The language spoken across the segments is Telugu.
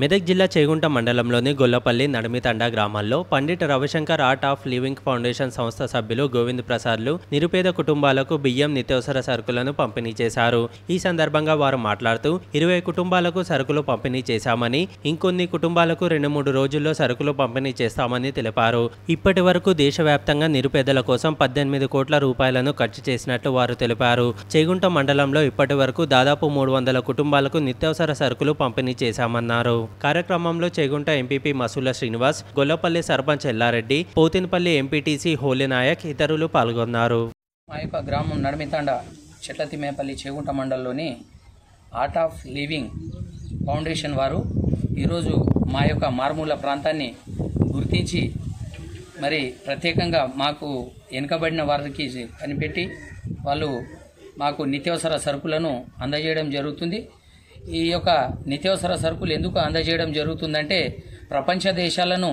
మెదక్ జిల్లా చేగుంట మండలంలోని గొల్లపల్లి నడిమితండ గ్రామాల్లో Pandit Ravishankar art of living foundation సంస్థ సభ్యులు గోవింద్ ప్రసాద్లు నిరుపేద కుటుంబాలకు బియ్యం నిత్యావసర సరుకులను పంపిణీ చేశారు ఈ సందర్భంగా వారు మాట్లాడుతూ ఇరవై కుటుంబాలకు సరుకులు పంపిణీ చేశామని ఇంకొన్ని కుటుంబాలకు రెండు మూడు రోజుల్లో సరుకులు పంపిణీ చేస్తామని తెలిపారు ఇప్పటి వరకు దేశవ్యాప్తంగా నిరుపేదల కోసం పద్దెనిమిది కోట్ల రూపాయలను ఖర్చు చేసినట్లు వారు తెలిపారు చేగుంట మండలంలో ఇప్పటి వరకు దాదాపు మూడు వందల కుటుంబాలకు నిత్యావసర సరుకులు పంపిణీ చేశామన్నారు కార్యక్రమంలో చేగుంట ఎంపీపీ మసూల శ్రీనివాస్ గొల్లపల్లి సర్పంచ్ ఎల్లారెడ్డి పోతినపల్లి ఎంపీటీసీ హోలీనాయక్ ఇతరులు పాల్గొన్నారు మా యొక్క గ్రామం నడిమితాండ చెట్లతిమేపల్లి చేగుంట మండలంలోని ఆర్ట్ ఆఫ్ లివింగ్ ఫౌండేషన్ వారు ఈరోజు మా యొక్క మారుమూల ప్రాంతాన్ని గుర్తించి మరి ప్రత్యేకంగా మాకు వెనుకబడిన వారికి కనిపెట్టి వాళ్ళు మాకు నిత్యావసర సరుకులను అందజేయడం జరుగుతుంది ఈ యొక్క నిత్యావసర సరుకులు ఎందుకు అందజేయడం జరుగుతుందంటే ప్రపంచ దేశాలను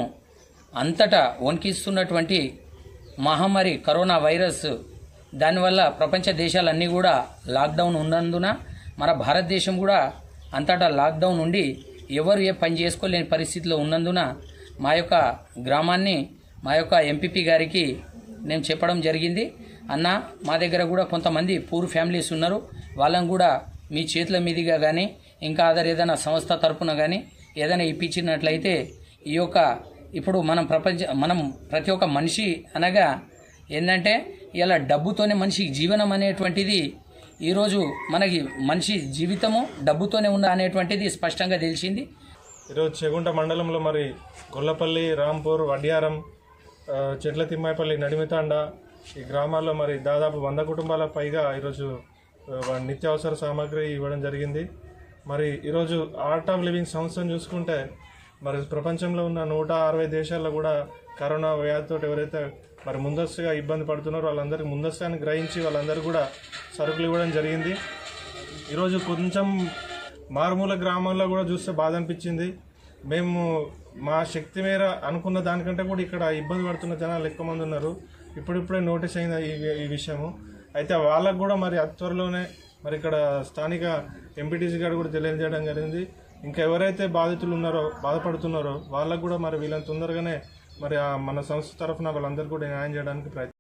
అంతటా వణికిస్తున్నటువంటి మహమ్మారి కరోనా వైరస్ దానివల్ల ప్రపంచ దేశాలన్నీ కూడా లాక్డౌన్ ఉన్నందున మన భారతదేశం కూడా అంతటా లాక్డౌన్ ఉండి ఎవరు ఏ పని చేసుకోలేని పరిస్థితిలో ఉన్నందున మా యొక్క గ్రామాన్ని మా యొక్క ఎంపీపీ గారికి నేను చెప్పడం జరిగింది అన్న మా దగ్గర కూడా కొంతమంది పూర్ ఫ్యామిలీస్ ఉన్నారు వాళ్ళని కూడా మీ చేతుల మీదుగా కానీ ఇంకా అదర్ ఏదైనా సంస్థ తరపున కానీ ఏదైనా ఇప్పించినట్లయితే ఈ యొక్క ఇప్పుడు మనం ప్రపంచ మనం ప్రతి ఒక్క మనిషి అనగా ఏంటంటే ఇలా డబ్బుతోనే మనిషికి జీవనం అనేటువంటిది ఈరోజు మనకి మనిషి జీవితము డబ్బుతోనే ఉన్న అనేటువంటిది స్పష్టంగా తెలిసింది ఈరోజు చెగుంట మండలంలో మరి గొల్లపల్లి రాంపూర్ వడ్యారం ఆ, చెట్ల తిమ్మాయిపల్లి నడిమితాండ ఈ గ్రామాల్లో మరి దాదాపు వంద కుటుంబాల పైగా ఈరోజు ఆ, వా- నిత్యావసర సామాగ్రి ఇవ్వడం జరిగింది మరి ఈరోజు ఆర్ట్ ఆఫ్ లివింగ్ సంస్థను చూసుకుంటే మరి ప్రపంచంలో ఉన్న నూట అరవై దేశాల్లో కూడా కరోనా వ్యాధితో ఎవరైతే మరి ముందస్తుగా ఇబ్బంది పడుతున్నారో వాళ్ళందరికీ ముందస్తుగానే గ్రహించి వాళ్ళందరూ కూడా సరుకులు ఇవ్వడం జరిగింది ఈరోజు కొంచెం మారుమూల గ్రామాల్లో కూడా చూస్తే బాధ అనిపించింది మేము మా శక్తి మేర అనుకున్న దానికంటే కూడా ఇక్కడ ఇబ్బంది పడుతున్న జనాలు ఎక్కువ మంది ఉన్నారు ఇప్పుడిప్పుడే నోటీస్ అయింది ఈ ఈ విషయము అయితే వాళ్ళకు కూడా మరి అతి త్వరలోనే మరి ఇక్కడ స్థానిక ఎంపీటీసీ గారు కూడా తెలియజేయడం జరిగింది ఇంకా ఎవరైతే బాధితులు ఉన్నారో బాధపడుతున్నారో వాళ్ళకు కూడా మరి వీళ్ళని తొందరగానే మరి ఆ మన సంస్థ తరఫున వాళ్ళందరూ కూడా న్యాయం చేయడానికి ప్రయత్నం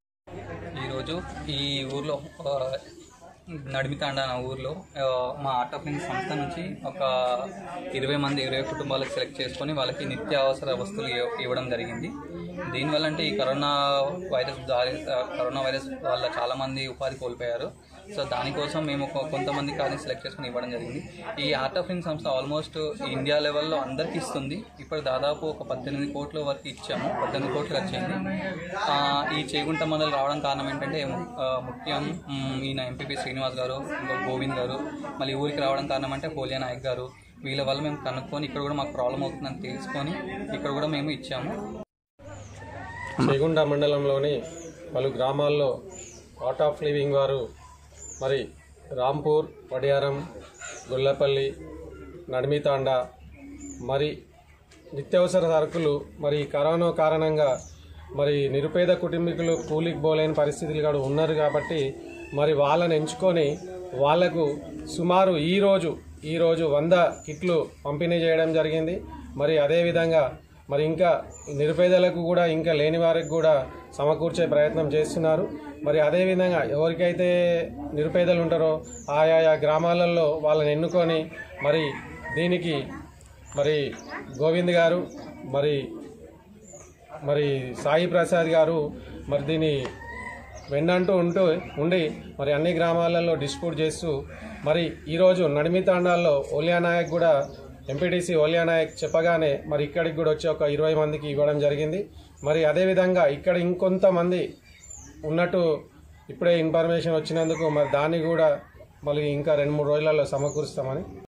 ఈరోజు ఈ ఊర్లో ఆ, నడిమితాండ అనే ఊర్లో ఆ, మా ఆర్ట్ ఆఫ్ లింక్ సంస్థ నుంచి ఒక ఇరవై మంది ఇరవై కుటుంబాలకు సెలెక్ట్ చేసుకొని వాళ్ళకి నిత్యావసర వస్తువులు ఇవ్వ- ఇవ్వడం జరిగింది దీనివల్ల అంటే ఈ కరోనా వైరస్ దారి ఆ, కరోనా వైరస్ వల్ల చాలామంది ఉపాధి కోల్పోయారు సో దానికోసం మేము ఒక కొంతమంది కానీ సెలెక్ట్ చేసుకుని ఇవ్వడం జరిగింది ఈ ఆర్ట్ ఆఫ్ లింక్ సంస్థ ఆల్మోస్ట్ ఇండియా లెవెల్లో అందరికీ ఇస్తుంది ఇప్పుడు దాదాపు ఒక పద్దెనిమిది కోట్ల వరకు ఇచ్చాము పద్దెనిమిది కోట్లు వచ్చింది ఆ, ఈ చేగుంట మండలి రావడం కారణం ఏంటంటే ఆ, ముఖ్యం మ్, ఈయన ఎంపీపీ శ్రీనివాస్ గారు ఇంకా గోవింద్ గారు మళ్ళీ ఊరికి రావడం కారణం అంటే పోలియా నాయక్ గారు వీళ్ళ వల్ల మేము కనుక్కొని ఇక్కడ కూడా మాకు ప్రాబ్లం అవుతుందని తెలుసుకొని ఇక్కడ కూడా మేము ఇచ్చాము చేగుండ మండలంలోని పలు గ్రామాల్లో ఆర్ట్ ఆఫ్ లివింగ్ వారు మరి రాంపూర్ వడియారం గొల్లపల్లి నడిమితాండ మరి నిత్యావసర సరుకులు మరి కరోనా కారణంగా మరి నిరుపేద కుటుంబీకులు కూలికి పోలేని పరిస్థితులు కూడా ఉన్నారు కాబట్టి మరి వాళ్ళని ఎంచుకొని వాళ్లకు సుమారు ఈరోజు ఈరోజు వంద కిట్లు పంపిణీ చేయడం జరిగింది మరి అదేవిధంగా మరి ఇంకా నిరుపేదలకు కూడా ఇంకా లేని వారికి కూడా సమకూర్చే ప్రయత్నం చేస్తున్నారు మరి అదేవిధంగా ఎవరికైతే నిరుపేదలు ఉంటారో ఆయా గ్రామాలలో వాళ్ళని ఎన్నుకొని మరి దీనికి మరి గోవింద్ గారు మరి మరి సాయి ప్రసాద్ గారు మరి దీన్ని వెన్నంటూ ఉంటూ ఉండి మరి అన్ని గ్రామాలలో డిస్ప్యూట్ చేస్తూ మరి ఈరోజు నడిమి తాండాల్లో ఓలియా నాయక్ కూడా ఎంపీటీసీ ఓలియా నాయక్ చెప్పగానే మరి ఇక్కడికి కూడా వచ్చి ఒక ఇరవై మందికి ఇవ్వడం జరిగింది మరి అదేవిధంగా ఇక్కడ ఇంకొంతమంది ఉన్నట్టు ఇప్పుడే ఇన్ఫర్మేషన్ వచ్చినందుకు మరి దాన్ని కూడా మళ్ళీ ఇంకా రెండు మూడు రోజులలో సమకూరుస్తామని